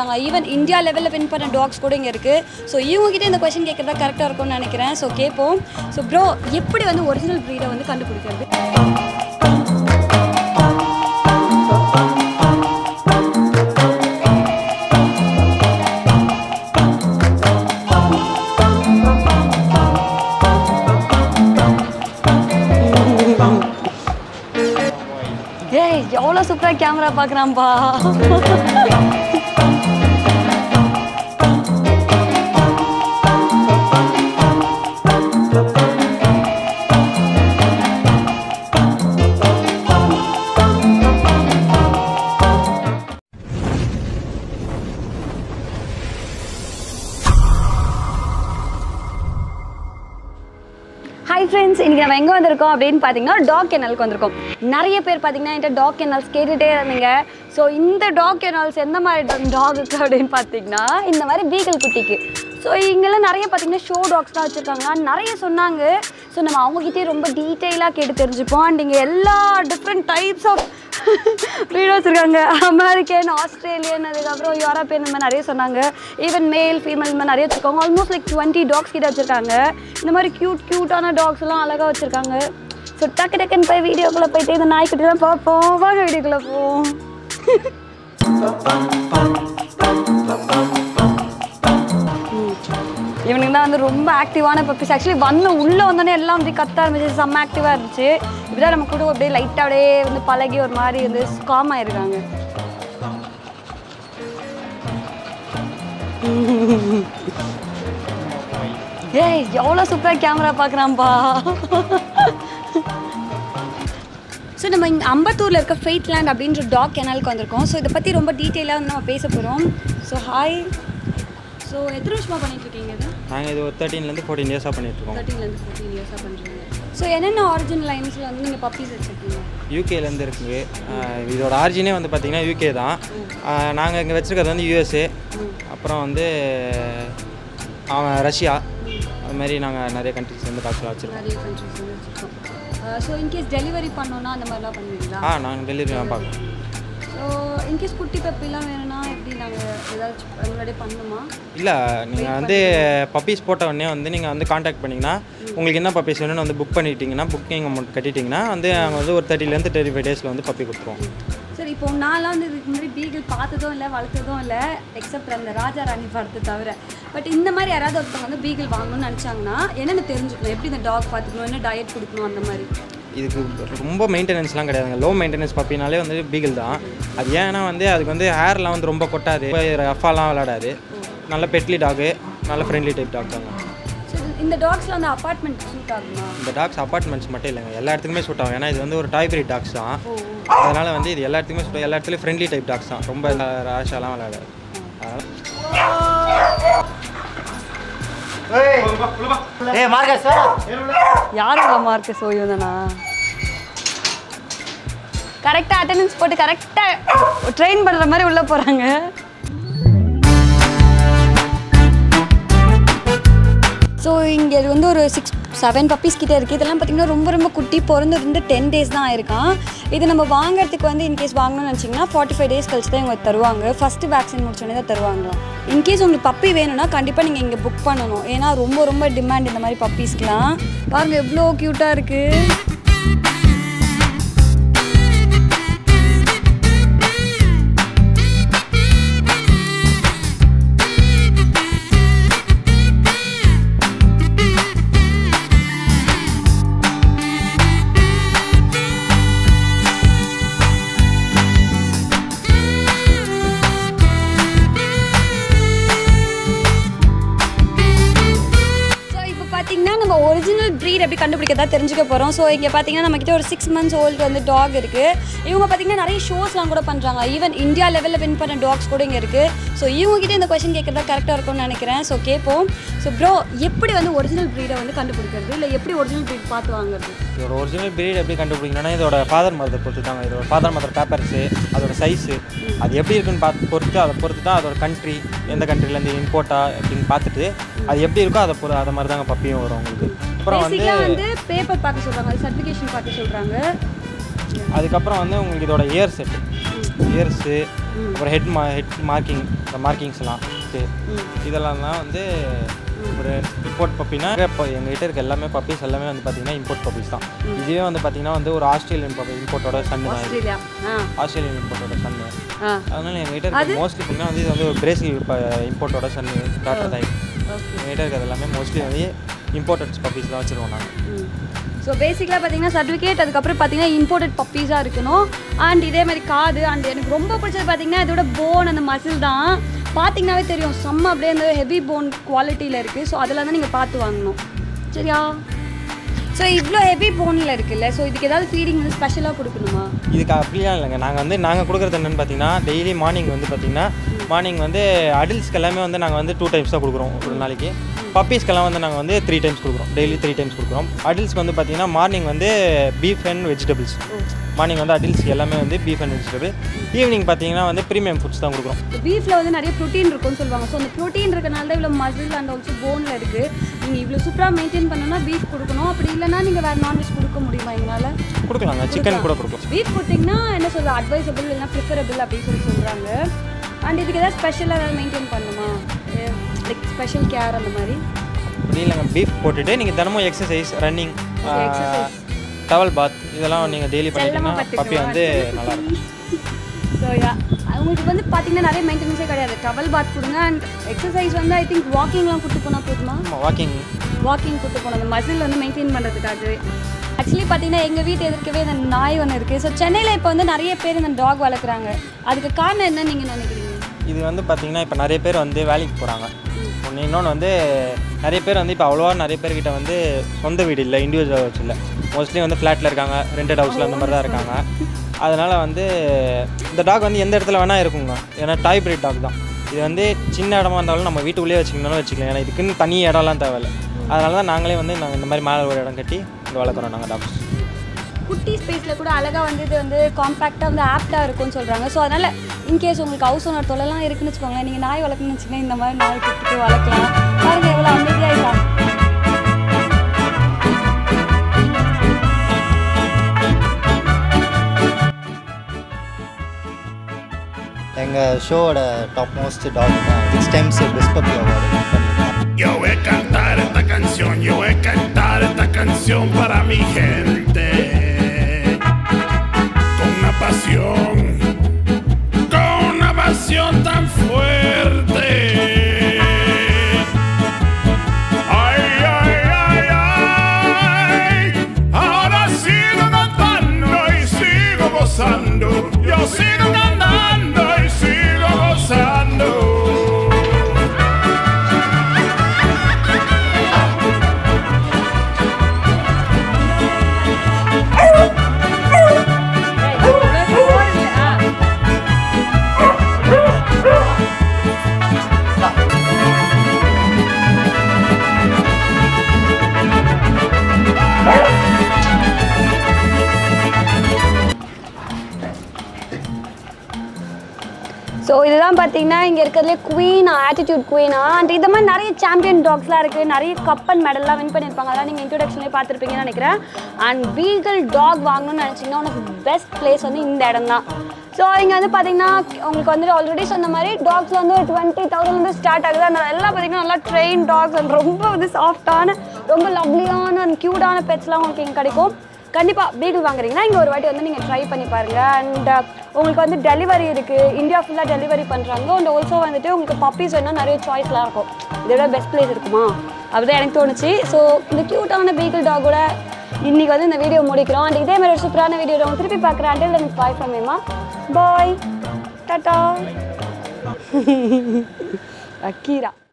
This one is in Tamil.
பண்ணுறாங்க ஈவன் இந்தியா லெவலில் வின் பண்ண டாக்ஸ் கூட இங்கே இருக்குது ஸோ இவங்ககிட்ட இந்த கொஷின் கேட்குறதா கரெக்டாக இருக்கும்னு நினைக்கிறேன் ஸோ கேட்போம் ஸோ ப்ரோ எப்படி வந்து ஒரிஜினல் ப்ரீடை வந்து கண்டுபிடிக்கிறது ஏய் எவ்வளோ சூப்பராக கேமரா பார்க்குறான்ப்பா ஹாய் ஃப்ரெண்ட்ஸ் இன்றைக்கி நம்ம எங்கே வந்திருக்கோம் அப்படின்னு பார்த்தீங்கன்னா டாக் கெனலுக்கு வந்திருக்கோம் நிறைய பேர் பார்த்தீங்கன்னா என்கிட்ட டாக் கெனல்ஸ் கேட்டுகிட்டே இருந்தீங்க ஸோ இந்த டாக் கெனல்ஸ் எந்த மாதிரி டாகுக்கு அப்படின்னு பார்த்தீங்கன்னா இந்த மாதிரி பீகல் குட்டிக்கு ஸோ இங்கெல்லாம் நிறைய பார்த்தீங்கன்னா ஷோ டாக்ஸ் தான் வச்சுருக்காங்க நிறைய சொன்னாங்க ஸோ நம்ம அவங்ககிட்டயே ரொம்ப டீட்டெயிலாக கேட்டு தெரிஞ்சுப்போம் அண்ட் இங்கே எல்லா டிஃப்ரெண்ட் டைப்ஸ் ஆஃப் ப்ரீட் வச்சுருக்காங்க அமெரிக்கன் ஆஸ்திரேலியன் அதுக்கப்புறம் யூரோப்பியன் இந்த மாதிரி நிறைய சொன்னாங்க ஈவன் மேல் ஃபீமேல் இந்த மாதிரி நிறைய வச்சுருக்காங்க ஆல்மோஸ்ட் லைக் டுவெண்ட்டி டாக்ஸ் கிட்ட வச்சுருக்காங்க இந்த மாதிரி க்யூட் க்யூட்டான டாக்ஸ் எல்லாம் அழகாக வச்சுருக்காங்க ஸோ டக்கு டக்குன்னு போய் வீடியோக்குள்ளே போயிட்டு இந்த நாய்க்குட்டிலாம் பார்ப்போம் வாங்க வீடியோக்குள்ளே போவோம் இவனுக்கு தான் வந்து ரொம்ப ஆக்டிவான பப்பீஸ் ஆக்சுவலி வந்து உள்ளே வந்தோடனே எல்லாம் வந்து கத்த ஆரம்பிச்சு செம்ம ஆக்டிவாக இருந்துச்சு இப்படிதான் நம்ம கூட அப்படியே லைட்டாக அப்படியே வந்து பழகி ஒரு மாதிரி வந்து காம் ஆயிருக்காங்க ஏய் எவ்வளோ சூப்பராக கேமரா பார்க்குறான்ப்பா ஸோ நம்ம இங்கே அம்பத்தூரில் இருக்க ஃபெய்ட் லேண்ட் அப்படின்ற டாக் கெனலுக்கு வந்திருக்கோம் ஸோ இதை பற்றி ரொம்ப டீட்டெயிலாக வந்து நம்ம பேச போகிறோம் ஸோ ஹாய் ஸோ எத்தனை வருஷமாக பண்ணிட்டு இருக்கீங்க இது நாங்கள் இது ஒரு தேர்ட்டீன்லேருந்து ஃபோர்டீன் இயர்ஸாக பண்ணிகிட்ருக்கோம் தேர்ட்டீன்லேருந்து ஃபோர்டீன் இயர்ஸாக பண்ணுறீங்க ஸோ என்னென்ன ஆரிஜின் லைன்ஸில் வந்து நீங்கள் பப்பீஸ் வச்சுருக்கீங்க யூகேலேருந்து இருக்குங்க ஆஹ் இதோட ஆரிஜினே வந்து பார்த்திங்கன்னா யூகே தான் நாங்கள் இங்கே வச்சுருக்கிறது வந்து யூஎஸ்ஏ அப்புறம் வந்து அவன் ரஷ்யா அது மாதிரி நாங்கள் நிறைய கண்ட்ரிஸ் வந்து டாக்டர் வச்சுருக்கோம் நிறைய கண்ட்ரிஸ் வந்து வச்சுருக்கோம் ஸோ இன்கேஸ் டெலிவரி பண்ணோன்னா அந்த மாதிரிலாம் பண்ணுவீங்களா ஆ நாங்கள் டெலிவரிலாம் பார்க்குறோம் ஸோ இன்கேஸ் குட்டி பப்பிலாம் வேணும்னா எப்படி நாங்கள் ஏதாச்சும் முன்னாடியே பண்ணணுமா இல்லை நீங்கள் வந்து பப்பீஸ் போட்ட உடனே வந்து நீங்கள் வந்து காண்டாக்ட் பண்ணிங்கன்னா உங்களுக்கு என்ன பப்பீஸ் வேணும்னு வந்து புக் பண்ணிட்டீங்கன்னா புக்கிங் அமௌண்ட் கட்டிட்டிங்கன்னா வந்து நாங்கள் வந்து ஒரு தேர்ட்டிலேருந்து தேர்ட்டி ஃபைவ் டேஸில் வந்து பப்பி கொடுத்துருவோம் சரி இப்போ நான்லாம் வந்து இதுக்கு முன்னாடி பீகிள் பார்த்ததும் இல்லை வளர்த்ததும் இல்லை எக்ஸப்ட் அந்த ராஜா ராணி படத்தை தவிர பட் இந்த மாதிரி யாராவது ஒருத்தவங்க வந்து பீகிள் வாங்கணும்னு நினச்சாங்கன்னா என்னென்ன தெரிஞ்சுக்கணும் எப்படி இந்த டாக் பார்த்துக்கணும் என்ன டயட் கொடுக்கணும் அந்த மாதிரி இதுக்கு ரொம்ப மெயின்டெனன்ஸ்லாம் கிடையாதுங்க லோ மெயின்டெனன்ஸ் பப்பினாலே வந்து பீகிள் தான் அது ஏன்னா வந்து அதுக்கு வந்து ஹேர்லாம் வந்து ரொம்ப கொட்டாது ரஃபாலாம் விளாடாது நல்ல பெட்லி டாகு நல்ல ஃப்ரெண்ட்லி டைப் டாக் தாங்க ஸோ இந்த டாக்ஸில் வந்து அப்பார்ட்மெண்ட் சூட் ஆகுமா இந்த டாக்ஸ் அப்பார்ட்மெண்ட்ஸ் மட்டும் இல்லைங்க எல்லா இடத்துக்குமே சூட் ஆகும் ஏன்னா இது வந்து ஒரு டாய் பிரீட் டாக்ஸ் தான் அதனால் வந்து இது எல்லா இடத்துக்குமே சூட் எல்லா இடத்துலையும் ஃப்ரெண்ட்லி டைப் டாக்ஸ் தான் ரொம்ப ரேஷாலாம் விளையாடாது அதனால் ஏய் மார்க்கஸ் யார் மார்க்கு சோயுதானா கரெக்டாக அட்டெண்டன்ஸ் போட்டு கரெக்டாக ட்ரெயின் பண்ணுற மாதிரி உள்ளே போகிறாங்க ஸோ இங்கே இது வந்து ஒரு சிக்ஸ் செவன் பப்பீஸ் கிட்டே இருக்குது இதெல்லாம் பார்த்திங்கன்னா ரொம்ப ரொம்ப குட்டி பிறந்து இருந்து டென் டேஸ் தான் ஆயிருக்கான் இது நம்ம வாங்குறதுக்கு வந்து இன்கேஸ் வாங்கணும்னு நினச்சிங்கன்னா ஃபார்ட்டி ஃபைவ் டேஸ் கழிச்சு தான் இவங்க தருவாங்க ஃபஸ்ட்டு வேக்சின் முடிச்சோடனே தான் தருவாங்களாம் இன்கேஸ் உங்களுக்கு பப்பி வேணும்னா கண்டிப்பாக நீங்கள் இங்கே புக் பண்ணணும் ஏன்னா ரொம்ப ரொம்ப டிமாண்ட் இந்த மாதிரி பப்பீஸ்க்கெலாம் பாருங்கள் எவ்வளோ க்யூட்டாக இருக்குது ஸோ இப்போ பார்த்தீங்கன்னா நம்ம ஒரிஜினல் ப்ரீட் எப்படி கண்டுபிடிக்கிறதா தெரிஞ்சுக்க போகிறோம் ஸோ இங்கே பார்த்தீங்கன்னா நம்மக்கிட்ட ஒரு சிக்ஸ் மந்த்ஸ் ஓல்டு வந்து டாக் இருக்குது இவங்க பார்த்தீங்கன்னா நிறைய ஷோஸ்லாம் கூட பண்ணுறாங்க ஈவன் இந்தியா லெவலில் வின் பண்ண டாக்ஸ் கூட இங்கே இருக்குது ஸோ இவங்ககிட்ட இந்த கொஷின் கேட்குறதா கரெக்டாக இருக்கும்னு நினைக்கிறேன் ஸோ கேட்போம் ஸோ ப்ரோ எப்படி வந்து ஒரிஜினல் ப்ரீடை வந்து கண்டுபிடிக்கிறது இல்லை எப்படி ஒரிஜினல் ப்ரீட் பார்த்து வாங்குறது இதோட ஒரிஜினல் பிரீட் எப்படி கண்டுபிடிக்கணும்னா இதோட ஃபாதர் மதத்தை பொறுத்து தாங்க இதோட ஃபாதர் மதர் பேப்பர்ஸு அதோட சைஸு அது எப்படி இருக்குன்னு பார்த்து பொறுத்து அதை பொறுத்து தான் அதோட கண்ட்ரி எந்த கண்ட்ரிலேருந்து இம்போர்ட்டா அப்படின்னு பார்த்துட்டு அது எப்படி இருக்கோ அதை பொறு அதை மாதிரி தாங்க பப்பியும் வரும் உங்களுக்கு அப்புறம் வந்து பேசிக்காக வந்து பேப்பர் பார்க்க சொல்கிறாங்க சர்டிஃபிகேஷன் பார்க்க சொல்கிறாங்க அதுக்கப்புறம் வந்து உங்களுக்கு இதோட இயர் செட் இயர்ஸு அப்புறம் ஹெட் மா ஹெட் மார்க்கிங் இந்த மார்க்கிங்ஸ்லாம் இது இதெல்லாம் தான் வந்து ஒரு இம்போர்ட் பப்பினா இப்போ எங்ககிட்ட இருக்க எல்லாமே பப்பீஸ் எல்லாமே வந்து பார்த்தீங்கன்னா இம்போர்ட் பப்பீஸ் தான் இதுவே வந்து பார்த்தீங்கன்னா வந்து ஒரு ஆஸ்திரேலியன் பப்பி இம்போர்ட்டோட சன்னு தான் இது ஆஸ்திரேலியா ஆ ஆஸ்திரேலியன் இம்போர்ட்டோட சன்னு ஆ அதனால எங்ககிட்ட இருக்க மோஸ்ட்லி பார்த்தீங்கன்னா வந்து இது வந்து ஒரு பிரேசில் இம்போர்ட்டோட சன்னு டாக்டர் தான் ஓகே எங்ககிட்ட இருக்கிறது எல்லாமே மோஸ்ட்லி வந்து இம்போர்ட்டட் பப்பீஸ் தான் வச்சுருவோம் நாங்கள் ஸோ பேசிக்கலாக பார்த்தீங்கன்னா சர்டிஃபிகேட் அதுக்கப்புறம் பார்த்தீங்கன்னா இம்போர்ட்டட் பப்பீஸாக இருக்கணும் அண்ட் இதே மாதிரி காது அண்ட் எனக்கு ரொம்ப பிடிச்சது பார்த்தீங்கன்னா இதோட போன் அந்த மசில் தான் பார்த்தீங்கன்னாவே தெரியும் செம்ம அப்படியே அந்த ஹெவி போன் குவாலிட்டியில் இருக்குது ஸோ அதில் தான் நீங்கள் பார்த்து வாங்கணும் சரியா ஸோ இவ்வளோ ஹெவி போனில் இருக்குல்ல ஸோ இதுக்கு ஏதாவது ஃபீடிங் வந்து ஸ்பெஷலாக கொடுக்கணுமா இதுக்கு அப்படிலாம் இல்லைங்க நாங்கள் வந்து நாங்கள் கொடுக்குறது என்னென்னு பார்த்தீங்கன்னா டெய்லி மார்னிங் வந்து பார்த்தீங்கன்னா மார்னிங் வந்து அடல்ட்ஸ்க்கு எல்லாமே வந்து நாங்கள் வந்து டூ டைம்ஸ் தான் கொடுக்குறோம் ஒரு நாளைக்கு பப்பீஸ்க்கெல்லாம் வந்து நாங்கள் வந்து த்ரீ டைம்ஸ் கொடுக்குறோம் டெய்லி த்ரீ டைம்ஸ் கொடுக்குறோம் அடல்ட்ஸ்க்கு வந்து பார்த்தீங்கன்னா மார்னிங் வந்து பீஃப் அண்ட் வெஜிடபிள்ஸ் மார்னிங் வந்து அடல்ட்ஸ்க்கு எல்லாமே வந்து பீஃப் அண்ட் வெஜிடபிள் ஈவினிங் பார்த்தீங்கன்னா வந்து ப்ரீமியம் ஃபுட்ஸ் தான் கொடுக்குறோம் பீஃபில் வந்து நிறைய ப்ரோட்டீன் இருக்கும்னு சொல்லுவாங்க ஸோ அந்த ப்ரோட்டீன் இருக்கனால தான் இவ்வளோ மசில் அண்ட் ஆல்சோ போனில் இருக்குது நீங்கள் இவ்வளோ சூப்பராக மெயின்டைன் பண்ணணும்னா பீஃப் கொடுக்கணும் அப்படி இல்லைன்னா நீங்கள் வேறு நான்வெஜ் கொடுக்க முடியுமா எங்களால் கொடுக்கலாங்க சிக்கன் கூட கொடுக்கும் பீஃப் கொடுத்தீங்கன்னா என்ன சொல்றது அட்வைசபிள் இல்லைன்னா ப்ரிஃபரபிள் அப்படின்னு சொல்லி சொல்கிறாங்க அண்ட் இதுக்கு ஏதாவது ஸ்பெஷலாக ஏதாவது மெயின்டைன் பண்ணணுமா லைக் ஸ்பெஷல் கேர் அந்த மாதிரி அப்படி இல்லைங்க பீஃப் போட்டுட்டு நீங்கள் தினமும் exercise running exercise. Towel bath இதெல்லாம் நீங்கள் டெய்லி செல்லமா பண்ணிட்டீங்கன்னா பப்பி வந்து நல்லாயிருக்கும் ஸோ யா உங்களுக்கு வந்து பார்த்தீங்கன்னா நிறைய மெயின்டெனன்ஸே கிடையாது டவல் பாத் கொடுங்க அண்ட் எக்ஸசைஸ் வந்து ஐ திங்க் வாக்கிங்லாம் கூட்டு போனால் போதுமா வாக்கிங் வாக்கிங் கூட்டு போகணும் அந்த மசில் வந்து மெயின்டைன் பண்ணுறதுக்காகவே ஆக்சுவலி பார்த்தீங்கன்னா எங்கள் வீட்டு எதிர்க்கவே இந்த நாய் ஒன்று இருக்குது ஸோ சென்னையில் இப்போ வந்து நிறைய பேர் இந்த டாக் வளர்க்குறாங்க அதுக்கு காரணம் என்ன நீங்கள் நினைக்கிறீங்க இது வந்து பார்த்தீங்கன்னா இப்போ நிறைய பேர் வந்து வேலைக்கு போகிறாங்க ஒன்று இன்னொன்று வந்து நிறைய பேர் வந்து இப்போ அவ்வளோவா நிறைய பேர்கிட்ட வந்து சொந்த வீடு இல்லை இண்டிவிஜுவல் ஹவுஸ் இல்லை மோஸ்ட்லி வந்து ஃப்ளாட்டில் இருக்காங்க ரெண்டட் ஹவுஸில் அந்த மாதிரி தான் இருக்காங்க அதனால் வந்து இந்த டாக் வந்து எந்த இடத்துல வேணால் இருக்குங்க ஏன்னா டாய் பிரீட் டாக் தான் இது வந்து சின்ன இடமா இருந்தாலும் நம்ம வீட்டுக்குள்ளேயே வச்சுக்கணும்னாலும் வச்சுக்கலாம் ஏன்னா இதுக்குன்னு தனி இடம்லாம் தேவையில்லை அதனால தான் நாங்களே வந்து நாங்கள் இந்த மாதிரி மேலே ஒரு இடம் கட்டி இங்கே வளர்க்குறோம் நாங்கள் டாக்ஸ் குட்டி ஸ்பேஸில் கூட அழகாக வந்து இது வந்து காம்பேக்டாக வந்து ஆப்டாக இருக்கும்னு சொல்கிறாங்க ஸோ அதனால் இன்கேஸ் உங்களுக்கு ஹவுஸ் ஓனர் தொலைலாம் இருக்குன்னு வச்சுக்கோங்களேன் நீங்கள் நாய் வளர்க்கணும்னு வச்சுக்கோங்க இந்த மாதிரி நாய் கூப்பிட்டு வளர்க்கலாம் பாருங்கள் எவ்வளோ அமைதியாக இருக்காங்க எங்கள் ஷோவோட டாப் மோஸ்ட் டாக் தான் six times best puppy award பண்ணியிருக்கோம் Yo voy a cantar esta canción, yo voy a cantar esta canción para mi gente. Con una pasión, con una pasión tan fuerte. Ay, ay, ay, ay. Ahora sigo cantando y sigo gozando. Yo sigo cantando y sigo gozando. So இதுதான் பார்த்தீங்கன்னா இங்கே இருக்கிறதுலே குவீனா ஆட்டிடியூட் குவீனா அண்ட் இந்த மாதிரி நிறைய சாம்பியன் டாக்ஸ்லாம் இருக்குது நிறைய கப் அண்ட் மெடல்லாம் வின் பண்ணியிருப்பாங்க அதெல்லாம் நீங்கள் இன்ட்ரோடக்ஷன்லேயே பார்த்துருப்பீங்கன்னு நினைக்கிறேன் அண்ட் வீகல் டாக் வாங்கணும்னு நினச்சிங்கன்னா உனக்கு பெஸ்ட் பிளேஸ் வந்து இந்த இடம் தான் ஸோ இங்கே வந்து பார்த்தீங்கன்னா உங்களுக்கு வந்து ஆல்ரெடி சொன்ன மாதிரி டாக்ஸ் வந்து ஒரு டுவெண்ட்டி தௌசண்ட் வந்து ஸ்டார்ட் ஆகுது அந்த எல்லாம் பார்த்தீங்கன்னா நல்லா ட்ரெயின் டாக்ஸ் அண்ட் ரொம்ப வந்து சாஃப்டான ரொம்ப லவ்லியான அண்ட் க்யூட்டான பெட்ஸ்லாம் உங்களுக்கு இங்கே கிடைக்கும் கண்டிப்பாக பீகிள் வாங்குறீங்கன்னா இங்கே ஒரு வாட்டி வந்து நீங்கள் ட்ரை பண்ணி பாருங்கள் அண்ட் உங்களுக்கு வந்து டெலிவரி இருக்குது இந்தியா ஃபுல்லாக டெலிவரி பண்ணுறாங்க அண்ட் ஆல்சோ வந்துட்டு உங்களுக்கு பப்பீஸ் வேணால் நிறைய சாய்ஸ்லாம் இருக்கும் இதோட பெஸ்ட் பிளேஸ் இருக்குமா அப்படிதான் எனக்கு தோணுச்சு ஸோ இந்த க்யூட்டான பீகிள் டாகோட இன்னைக்கு வந்து இந்த வீடியோ முடிக்கிறோம் அண்ட் இதே மாதிரி ஒரு சூப்பரான வீடியோ உங்களுக்கு திருப்பி பார்க்குறேன் அண்டில் எனக்கு பாய் ஃப்ரம் மேமா பாய் டாட்டா அக்கீரா